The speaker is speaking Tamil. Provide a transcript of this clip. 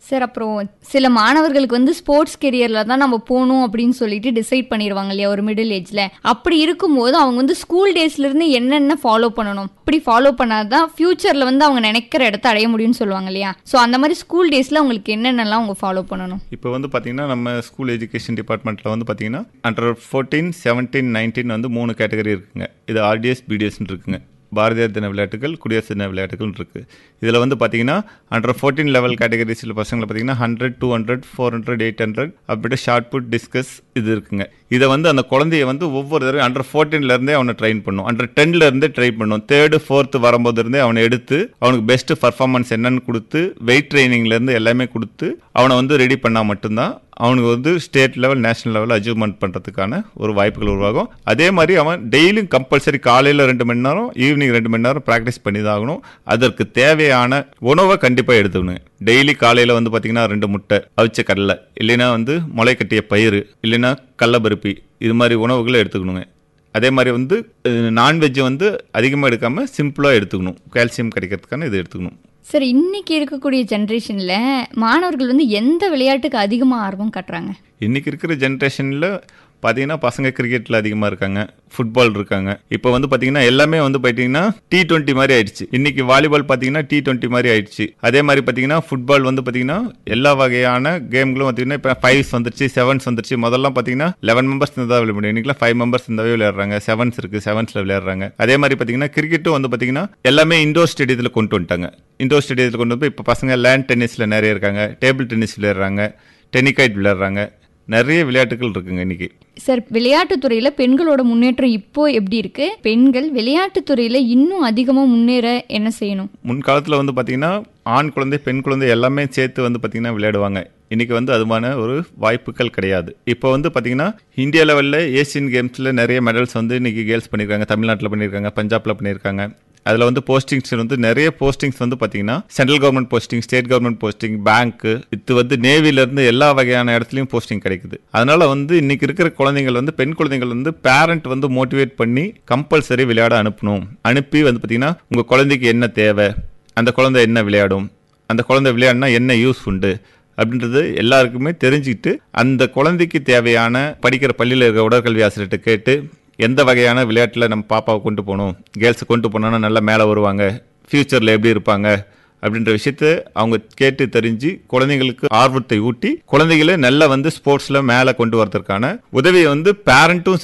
சார் அப்புறம் சில மாணவர்களுக்கு வந்து ஸ்போர்ட்ஸ் கெரியர்ல தான் நம்ம போகணும் அப்படின்னு சொல்லிட்டு டிசைட் பண்ணிடுவாங்க இல்லையா ஒரு மிடில் ஏஜ்ல அப்படி இருக்கும்போது அவங்க வந்து ஸ்கூல் டேஸ்ல இருந்து என்னென்ன ஃபாலோ பண்ணணும் இப்படி ஃபாலோ பண்ணாதான் ஃபியூச்சர்ல வந்து அவங்க நினைக்கிற இடத்த அடைய முடியும்னு சொல்லுவாங்க இல்லையா ஸோ அந்த மாதிரி ஸ்கூல் டேஸ்ல அவங்களுக்கு என்னென்னலாம் அவங்க ஃபாலோ பண்ணணும் இப்போ வந்து பார்த்தீங்கன்னா நம்ம ஸ்கூல் எஜுகேஷன் டிபார்ட்மெண்ட்டில் வந்து பார்த்தீங்கன்னா அண்டர் ஃபோர்டீன் செவன்டீன் நைன்டீன் வந்து மூணு கேட்டகரி இருக்குங்க இது ஆர்டிஎஸ் பிடிஎஸ்ன்னு இருக்குங்க பாரதியார் தின விளையாட்டுகள் குடியரசு தின விளையாட்டுகள் இருக்குது இதில் வந்து பார்த்தீங்கன்னா அண்டர் ஃபோர்டீன் லெவல் கேட்டகரிஸில் பசங்களை பார்த்தீங்கன்னா hundred two hundred four hundred eight hundred அப்படின்ட்டு ஷார்ட் புட் டிஸ்கஸ் இது இருக்குங்க இதை வந்து அந்த குழந்தைய வந்து ஒவ்வொரு தடவை அண்டர் ஃபோர்டீன்லேருந்தே அவனை ட்ரெயின் பண்ணும் அண்டர் டென்லேருந்தே ட்ரெயின் பண்ணும் தேர்டு ஃபோர்த்து வரும்போது இருந்தே அவனை எடுத்து அவனுக்கு பெஸ்ட் பர்ஃபார்மன்ஸ் என்னன்னு கொடுத்து வெயிட் ட்ரைனிங்லேருந்து எல்லாமே கொடுத்து அவனை வந்து ரெடி பண்ணால் மட்டும்தான் அவனுக்கு வந்து state level national level achievement பண்ணுறதுக்கான ஒரு வாய்ப்புகள் உருவாகும் அதே மாதிரி அவன் டெய்லியும் கம்பல்சரி காலையில் ரெண்டு மணி நேரம் ஈவினிங் ரெண்டு மணி நேரம் ப்ராக்டிஸ் பண்ணி தான் ஆகணும் அதற்கு தேவையான உணவை கண்டிப்பாக எடுத்துக்கணும் டெய்லி காலையில் வந்து பார்த்தீங்கன்னா ரெண்டு முட்டை அவிச்ச கடலை இல்லைன்னா வந்து முளை கட்டிய பயிறு இல்லைன்னா கடலப்பருப்பி இது மாதிரி உணவுகளை எடுத்துக்கணுங்க அதே மாதிரி வந்து நான்வெஜ்ஜை வந்து அதிகமாக எடுக்காமல் சிம்பிளாக எடுத்துக்கணும் கால்சியம் கிடைக்கிறதுக்கான இது எடுத்துக்கணும் சார் இன்னைக்கு இருக்கக்கூடிய ஜென்ரேஷன்ல மாணவர்கள் வந்து எந்த விளையாட்டுக்கு அதிகமாக ஆர்வம் காட்டுறாங்க இன்றைக்கி இருக்கிற ஜென்ரேஷனில் பார்த்தீங்கன்னா பசங்க கிரிக்கெட்டில் அதிகமாக இருக்காங்க ஃபுட்பால் இருக்காங்க இப்போ வந்து பார்த்தீங்கன்னா எல்லாமே வந்து பார்த்தீங்கன்னா டி டுவெண்ட்டி மாதிரி ஆயிடுச்சு இன்னைக்கு வாலிபால் பார்த்தீங்கன்னா டி டுவெண்ட்டி மாதிரி ஆயிடுச்சு அதே மாதிரி பார்த்தீங்கன்னா ஃபுட்பால் வந்து பார்த்தீங்கன்னா எல்லா வகையான கேம்களும் பார்த்தீங்கன்னா இப்போ ஃபைவ்ஸ் வந்துருச்சு செவன்ஸ் வந்துருச்சு முதல்லாம் பார்த்தீங்கன்னா லெவன் மெம்பர்ஸ் தான் விளையாட முடியும் இன்னைக்கு ஃபைவ் மெம்பர்ஸ் இருந்தாவே விளையாடுறாங்க செவன்ஸ் இருக்குது செவன்ஸில் விளையாடுறாங்க அதே மாதிரி பார்த்தீங்கன்னா கிரிக்கெட்டும் வந்து பார்த்தீங்கன்னா எல்லாமே இண்டோர் ஸ்டேடியத்தில் கொண்டு வந்துட்டாங்க இண்டோர் ஸ்டேடியத்தில் கொண்டு வந்து இப்போ பசங்க லேண்ட் டென்னிஸில் நிறைய இருக்காங்க டேபிள் டென்னிஸ் விளையாடுறாங்க டென்னிகைட் விளையாடுறாங்க நிறைய விளையாட்டுகள் இருக்குங்க இன்னைக்கு சார் விளையாட்டுத் துறையில பெண்களோட முன்னேற்றம் இப்போ எப்படி இருக்கு பெண்கள் விளையாட்டுத் துறையில இன்னும் அதிகமா முன்னேற என்ன செய்யணும் முன்காலத்தில் வந்து பார்த்தீங்கன்னா ஆண் குழந்தை பெண் குழந்தை எல்லாமே சேர்த்து வந்து பார்த்தீங்கன்னா விளையாடுவாங்க இன்னைக்கு வந்து அதுமான ஒரு வாய்ப்புகள் கிடையாது இப்போ வந்து பார்த்தீங்கன்னா இந்தியா லெவலில் ஏசியன் கேம்ஸில் நிறைய மெடல்ஸ் வந்து இன்னைக்கு கேர்ள்ஸ் பண்ணியிருக்காங்க தமிழ்நாட்டில் பண்ணியிருக்காங்க பஞ்சாப்ல பண்ணியிருக்காங்க அதில் வந்து போஸ்டிங்ஸ் வந்து நிறைய போஸ்டிங்ஸ் வந்து பார்த்தீங்கன்னா central government posting state government posting பேங்க்கு இது வந்து நேவிலேருந்து எல்லா வகையான இடத்துலையும் போஸ்டிங் கிடைக்குது அதனால வந்து இன்னைக்கு இருக்கிற குழந்தைகள் வந்து பெண் குழந்தைகள் வந்து பேரண்ட் வந்து மோட்டிவேட் பண்ணி கம்பல்சரி விளையாட அனுப்பணும் அனுப்பி வந்து பார்த்தீங்கன்னா உங்கள் குழந்தைக்கு என்ன தேவை அந்த குழந்தை என்ன விளையாடும் அந்த குழந்தை விளையாடினா என்ன யூஸ் உண்டு அப்படின்றது எல்லாருக்குமே தெரிஞ்சுக்கிட்டு அந்த குழந்தைக்கு தேவையான படிக்கிற பள்ளியில் இருக்கிற உடற்கல்வி ஆசிரியர்கிட்ட கேட்டு எந்த வகையான விளையாட்டில் நம்ம பாப்பாவை கொண்டு போகணும் கேர்ள்ஸை கொண்டு போனோன்னா நல்லா மேலே வருவாங்க ஃப்யூச்சரில் எப்படி இருப்பாங்க அப்படின்ற விஷயத்த அவங்க கேட்டு தெரிஞ்சு குழந்தைங்களுக்கு ஆர்வத்தை ஊட்டி குழந்தைகளை நல்லா வந்து ஸ்போர்ட்ஸில் மேலே கொண்டு வரதுக்கான உதவியை வந்து பேரண்ட்டும்